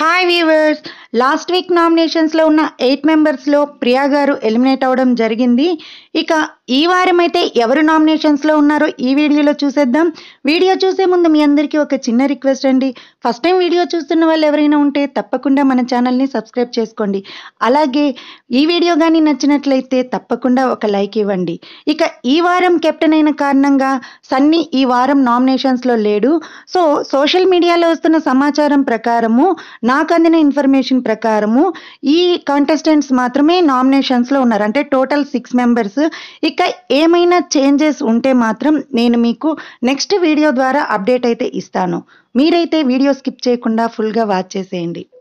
hi viewers last week నామినేషన్స్లో ఉన్న eight మెంబర్స్లో ప్రియా గారు ఎలిమినేట్ అవ్వడం జరిగింది ఇక ఈ వారం అయితే ఎవరు నామినేషన్స్లో ఉన్నారో ఈ వీడియోలో చూసేద్దాం వీడియో చూసే ముందు మీ అందరికీ ఒక చిన్న రిక్వెస్ట్ అండి ఫస్ట్ టైం వీడియో చూస్తున్న వాళ్ళు ఎవరైనా ఉంటే తప్పకుండా మన ఛానల్ని సబ్స్క్రైబ్ చేసుకోండి అలాగే ఈ వీడియో కానీ నచ్చినట్లయితే తప్పకుండా ఒక లైక్ ఇవ్వండి ఇక ఈ వారం కెప్టెన్ అయిన కారణంగా సన్నీ ఈ వారం నామినేషన్స్లో లేడు సో సోషల్ మీడియాలో వస్తున్న సమాచారం ప్రకారము నాకు అందిన ఇన్ఫర్మేషన్ ప్రకారము ఈ కాంటెస్టెంట్స్ మాత్రమే నామినేషన్స్లో ఉన్నారు అంటే టోటల్ సిక్స్ మెంబర్స్ ఇక ఏమైనా చేంజెస్ ఉంటే మాత్రం నేను మీకు నెక్స్ట్ వీడియో ద్వారా అప్డేట్ అయితే ఇస్తాను మీరైతే వీడియో స్కిప్ చేయకుండా ఫుల్గా వాచ్ చేసేయండి